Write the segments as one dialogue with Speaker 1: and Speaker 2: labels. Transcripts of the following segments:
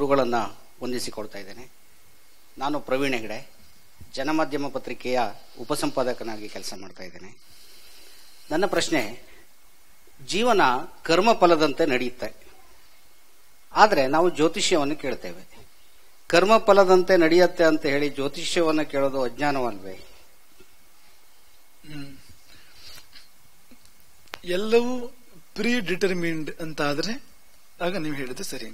Speaker 1: ಗುರುಗಳನ್ನು ವಂದಿಸಿಕೊಡ್ತಾ ಇದ್ದೇನೆ ನಾನು ಪ್ರವೀಣ್ ಹೆಗಡೆ ಜನಮಾಧ್ಯಮ ಪತ್ರಿಕೆಯ ಉಪಸಂಪಾದಕನಾಗಿ ಕೆಲಸ ಮಾಡ್ತಾ ಇದ್ದೇನೆ ನನ್ನ ಪ್ರಶ್ನೆ ಜೀವನ ಕರ್ಮ ಫಲದಂತೆ ನಡೆಯುತ್ತೆ ಆದರೆ ನಾವು ಜ್ಯೋತಿಷ್ಯವನ್ನು ಕೇಳ್ತೇವೆ ಕರ್ಮ ಫಲದಂತೆ ನಡೆಯುತ್ತೆ ಅಂತ ಹೇಳಿ ಜ್ಯೋತಿಷ್ಯವನ್ನು ಕೇಳೋದು ಅಜ್ಞಾನವಲ್ವೇ
Speaker 2: ಹ್ಮ್. ಎಲ್ಲವೂ ಪ್ರೀ ಡಿಟರ್ಮಿನ್ಡ್ ಅಂತ ಆದ್ರೆ ಆಗ ನೀವು ಹೇಳಿದ್ದು ಸರಿ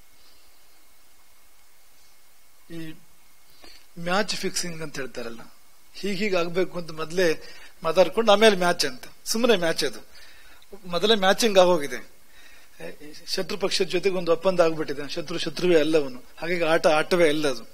Speaker 2: ಈ ಮ್ಯಾಚ್ ಫಿಕ್ಸಿಂಗ್ ಅಂತ ಹೇಳ್ತಾರಲ್ಲ ಹೀಗೀಗ ಆಗ್ಬೇಕು ಅಂತ ಮೊದಲೇ ಮಾತಾಡ್ಕೊಂಡು ಆಮೇಲೆ ಮ್ಯಾಚ್ ಅಂತ ಸುಮ್ಮನೆ ಮ್ಯಾಚ್ ಅದು ಮೊದಲೇ ಮ್ಯಾಚಿಂಗ್ ಆಗೋಗಿದೆ ಏ, ಈ ಶತ್ರು ಪಕ್ಷದ ಜೊತೆಗೆ ಒಂದು ಒಪ್ಪಂದ ಆಗ್ಬಿಟ್ಟಿದೆ ಶತ್ರು ಶತ್ರುವೇ ಎಲ್ಲವನು ಹಾಗಾಗಿ ಆಟ ಆಟವೇ ಎಲ್ಲದು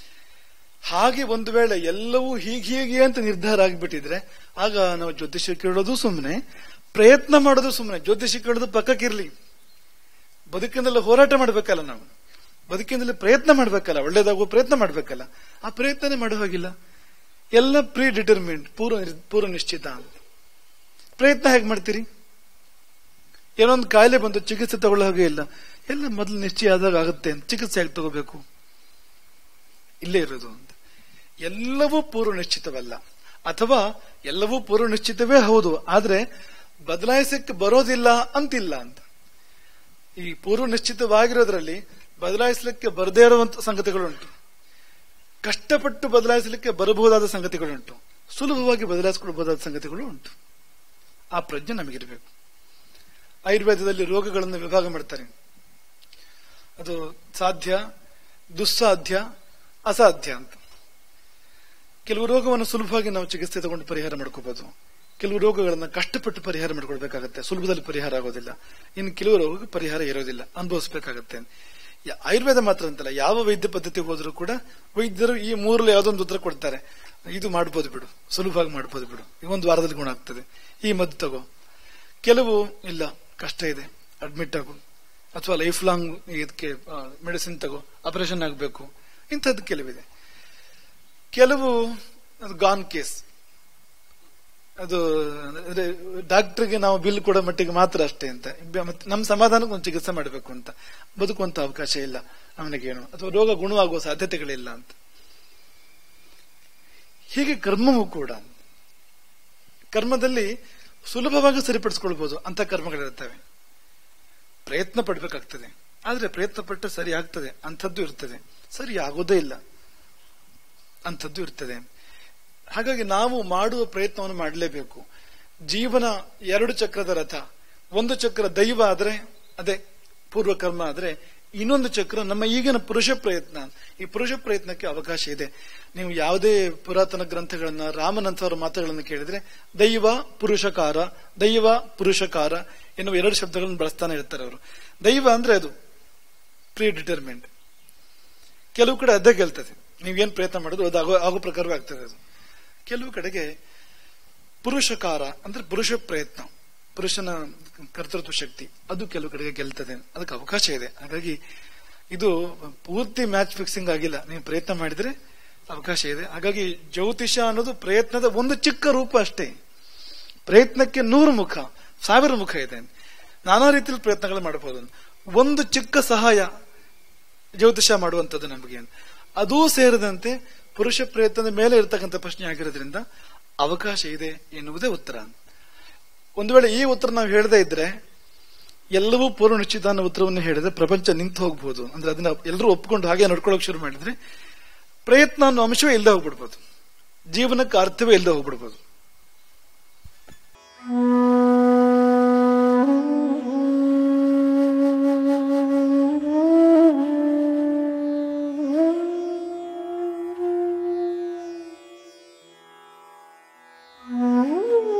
Speaker 2: ಹಾಗೆ ಒಂದು ವೇಳೆ ಎಲ್ಲವೂ ಹೀಗೆ ಹೀಗೆ ಅಂತ ನಿರ್ಧಾರ ಆಗಿಬಿಟ್ಟಿದ್ರೆ ಆಗ ನಾವು ಜ್ಯೋತಿಷ್ಯ ಕೇಳೋದು ಸುಮ್ಮನೆ ಪ್ರಯತ್ನ ಮಾಡೋದು ಸುಮ್ಮನೆ ಜ್ಯೋತಿಷ್ಯ ಕೇಳೋದು ಪಕ್ಕಕ್ಕಿರ್ಲಿ ಬದುಕಿನಲ್ಲಿ ಹೋರಾಟ ಮಾಡ್ಬೇಕಲ್ಲ ನಾವು ಬದುಕಿನಲ್ಲಿ ಪ್ರಯತ್ನ ಮಾಡ್ಬೇಕಲ್ಲ ಒಳ್ಳೇದಾಗುವ ಪ್ರಯತ್ನ ಮಾಡ್ಬೇಕಲ್ಲ ಆ ಪ್ರಯತ್ನನೇ ಮಾಡೋ ಹಾಗಿಲ್ಲ ಎಲ್ಲ ಪ್ರೀ ಡಿಟರ್ಮಿನ್ಡ್ ಪೂರ್ವ ನಿರ್- ಪೂರ್ವ ನಿಶ್ಚಿತ ಅಂತ ಪ್ರಯತ್ನ ಹೇಗೆ ಮಾಡ್ತೀರಿ ಏನೋ ಒಂದು ಕಾಯಿಲೆ ಬಂದು ಚಿಕಿತ್ಸೆ ತಗೊಳ್ಳೋ ಹಾಗೆ ಇಲ್ಲ ಎಲ್ಲ ಮೊದಲು ನಿಶ್ಚಯ ಆದಾಗ ಆಗುತ್ತೆ ಅಂತ ಚಿಕಿತ್ಸೆ ಹೇಗೆ ತಗೋಬೇಕು ಇಲ್ಲೇ ಇರೋದು ಅಂತ ಎಲ್ಲವೂ ಪೂರ್ವ ನಿಶ್ಚಿತವಲ್ಲ ಅಥವಾ ಎಲ್ಲವೂ ಪೂರ್ವ ನಿಶ್ಚಿತವೇ ಹೌದು ಆದ್ರೆ ಬದಲಾಯಿಸಕ್ಕೆ ಬರೋದಿಲ್ಲ ಅಂತಿಲ್ಲ ಅಂತ ಈ ಪೂರ್ವ ನಿಶ್ಚಿತವಾಗಿರೋದ್ರಲ್ಲಿ ಬದಲಾಯಿಸಲಿಕ್ಕೆ ಬರದೇ ಇರುವಂತ ಸಂಗತಿಗಳುಂಟು ಕಷ್ಟಪಟ್ಟು ಬದಲಾಯಿಸಲಿಕ್ಕೆ ಬರಬಹುದಾದ ಸಂಗತಿಗಳುಂಟು ಸುಲಭವಾಗಿ ಬದಲಾಯಿಸಿಕೊಳ್ಬಹುದಾದ ಸಂಗತಿಗಳು ಉಂಟು ಆ ಪ್ರಜ್ಞೆ ನಮಗಿರಬೇಕು ಆಯುರ್ವೇದದಲ್ಲಿ ರೋಗಗಳನ್ನು ವಿಭಾಗ ಮಾಡ್ತಾರೆ ಅದು ಸಾಧ್ಯ ದುಸ್ಸಾಧ್ಯ ಅಸಾಧ್ಯ ಅಂತ ಕೆಲವು ರೋಗವನ್ನು ಸುಲಭವಾಗಿ ನಾವು ಚಿಕಿತ್ಸೆ ತಗೊಂಡು ಪರಿಹಾರ ಮಾಡ್ಕೋಬಹುದು ಕೆಲವು ರೋಗಗಳನ್ನ ಕಷ್ಟಪಟ್ಟು ಪರಿಹಾರ ಮಾಡ್ಕೊಳ್ಬೇಕಾಗತ್ತೆ ಸುಲಭದಲ್ಲಿ ಪರಿಹಾರ ಆಗೋದಿಲ್ಲ ಇನ್ನು ಕೆಲವು ರೋಗಕ್ಕೆ ಪರಿಹಾರ ಇರೋದಿಲ್ಲ ಅನುಭವಿಸಬೇಕಾಗತ್ತೆ ಯ- ಆಯುರ್ವೇದ ಮಾತ್ರ ಅಂತಲ್ಲ ಯಾವ ವೈದ್ಯ ಪದ್ಧತಿ ಹೋದ್ರೂ ಕೂಡ ವೈದ್ಯರು ಈ ಮೂರಲ್ಲಿ ಯಾವ್ದೊಂದು ಉತ್ತರ ಕೊಡ್ತಾರೆ ಇದು ಮಾಡ್ಬೋದು ಬಿಡು ಸುಲಭವಾಗಿ ಮಾಡ್ಬೋದು ಬಿಡು ಈ ಒಂದು ವಾರದಲ್ಲಿ ಗುಣ ಆಗ್ತದೆ ಈ ಮದ್ದು ತಗೋ ಕೆಲವು ಇಲ್ಲ ಕಷ್ಟ ಇದೆ ಅಡ್ಮಿಟ್ ಆಗು ಅಥವಾ ಲೈಫ್ ಲಾಂಗ್ ಇದಕ್ಕೆ ಮೆಡಿಸಿನ್ ತಗೋ ಆಪರೇಷನ್ ಆಗಬೇಕು ಇಂಥದ್ದು ಕೆಲವಿದೆ ಕೆಲವು ಗಾನ್ ಕೇಸ್ ಅದು ಅಂದ್ರೆ ಡಾಕ್ಟರ್ಗೆ ನಾವು ಬಿಲ್ ಕೊಡೋ ಮಟ್ಟಿಗೆ ಮಾತ್ರ ಅಷ್ಟೇ ಅಂತ ಬ- ಮತ್ತೆ ನಮ್ಮ ಸಮಾಧಾನಕ್ಕೆ ಒಂದು ಚಿಕಿತ್ಸೆ ಮಾಡಬೇಕು ಅಂತ ಬದುಕುವಂತ ಅವಕಾಶ ಇಲ್ಲ ಅವನಿಗೇನು ಅಥವಾ ರೋಗ ಗುಣವಾಗುವ ಸಾಧ್ಯತೆಗಳಿಲ್ಲ ಅಂತ ಹೀಗೆ ಕರ್ಮವೂ ಕೂಡ ಕರ್ಮದಲ್ಲಿ ಸುಲಭವಾಗಿ ಸರಿಪಡಿಸ್ಕೊಳ್ಬಹುದು ಅಂತ ಕರ್ಮಗಳಿರ್ತವೆ ಪ್ರಯತ್ನ ಪಡ್ಬೇಕಾಗ್ತದೆ ಆದ್ರೆ ಪ್ರಯತ್ನ ಪಟ್ಟರೆ ಸರಿ ಆಗ್ತದೆ ಅಂಥದ್ದು ಇರ್ತದೆ ಸರಿ ಆಗೋದೇ ಇಲ್ಲ ಅಂಥದ್ದು ಇರ್ತದೆ ಹಾಗಾಗಿ ನಾವು ಮಾಡುವ ಪ್ರಯತ್ನವನ್ನು ಮಾಡಲೇಬೇಕು ಜೀವನ ಎರಡು ಚಕ್ರದ ರಥ ಒಂದು ಚಕ್ರ ದೈವ ಆದ್ರೆ ಅದೇ ಪೂರ್ವ ಕರ್ಮ ಆದ್ರೆ ಇನ್ನೊಂದು ಚಕ್ರ ನಮ್ಮ ಈಗಿನ ಪುರುಷ ಪ್ರಯತ್ನ ಈ ಪುರುಷ ಪ್ರಯತ್ನಕ್ಕೆ ಅವಕಾಶ ಇದೆ ನೀವು ಯಾವುದೇ ಪುರಾತನ ಗ್ರಂಥಗಳನ್ನ ರಾಮನಂತವರ ಮಾತುಗಳನ್ನು ಕೇಳಿದ್ರೆ ದೈವ ಪುರುಷಕಾರ ದೈವ ಪುರುಷಕಾರ ಎನ್ನುವ ಎರಡು ಶಬ್ದಗಳನ್ನು ಬಳಸ್ತಾನೆ ಇರ್ತಾರೆ ಅವರು ದೈವ ಅಂದ್ರೆ ಅದು ಪ್ರೀ ಡಿಟರ್ಮೆಂಟ್ ಕೆಲವು ಕಡೆ ಅದೇ ಗೆಲ್ತದೆ ನೀವೇನ್ ಪ್ರಯತ್ನ ಮಾಡಿದ್ರು ಅದು ಆಗೋ ಆಗೋ ಪ್ರಕಾರವೇ ಆಗ್ತದೆ ಅದು ಕೆಲವು ಕಡೆಗೆ ಪುರುಷಕಾರ ಅಂದ್ರೆ ಪುರುಷ ಪ್ರಯತ್ನ ಪುರುಷನ ಕರ್ತೃತ್ವ ಶಕ್ತಿ ಅದು ಕೆಲವು ಕಡೆಗೆ ಗೆಲ್ತದೆ ಅದಕ್ಕೆ ಅವಕಾಶ ಇದೆ ಹಾಗಾಗಿ ಇದು ಪೂರ್ತಿ ಮ್ಯಾಚ್ ಫಿಕ್ಸಿಂಗ್ ಆಗಿಲ್ಲ ನೀವು ಪ್ರಯತ್ನ ಮಾಡಿದ್ರೆ ಅವಕಾಶ ಇದೆ ಹಾಗಾಗಿ ಜ್ಯೋತಿಷ ಅನ್ನೋದು ಪ್ರಯತ್ನದ ಒಂದು ಚಿಕ್ಕ ರೂಪ ಅಷ್ಟೇ ಪ್ರಯತ್ನಕ್ಕೆ ನೂರು ಮುಖ ಸಾವಿರ ಮುಖ ಇದೆ ನಾನಾ ರೀತಿಯಲ್ಲಿ ಪ್ರಯತ್ನಗಳು ಮಾಡಬಹುದು ಒಂದು ಚಿಕ್ಕ ಸಹಾಯ ಜ್ಯೋತಿಷ ಮಾಡುವಂಥದ್ದು ನಮಗೆ ಅದೂ ಸೇರಿದಂತೆ ಪುರುಷ ಪ್ರಯತ್ನದ ಮೇಲೆ ಇರತಕ್ಕಂಥ ಪ್ರಶ್ನೆ ಆಗಿರೋದ್ರಿಂದ ಅವಕಾಶ ಇದೆ ಎನ್ನುವುದೇ ಉತ್ತರ ಒಂದು ವೇಳೆ ಈ ಉತ್ತರ ನಾವು ಹೇಳದೇ ಇದ್ರೆ ಎಲ್ಲವೂ ಪೂರ್ವ ನಿಶ್ಚಿತ ಅನ್ನೋ ಉತ್ತರವನ್ನು ಹೇಳಿದ್ರೆ ಪ್ರಪಂಚ ನಿಂತು ಹೋಗ್ಬೋದು ಅಂದ್ರೆ ಅದನ್ನ ಎಲ್ಲರೂ ಒಪ್ಕೊಂಡು ಹಾಗೆ ನಡ್ಕೊಳ್ಳೋಕೆ ಶುರು ಮಾಡಿದ್ರೆ ಪ್ರಯತ್ನ ಅನ್ನೋ ಅಂಶವೇ ಇಲ್ಲದೆ ಹೋಗ್ಬಿಡ್ಬೋದು ಜೀವನಕ್ಕೆ ಅರ್ಥವೇ ಇಲ್ಲದೆ ಹೋಗ್ಬಿಡ್ಬೋದು
Speaker 3: Mm-hmm.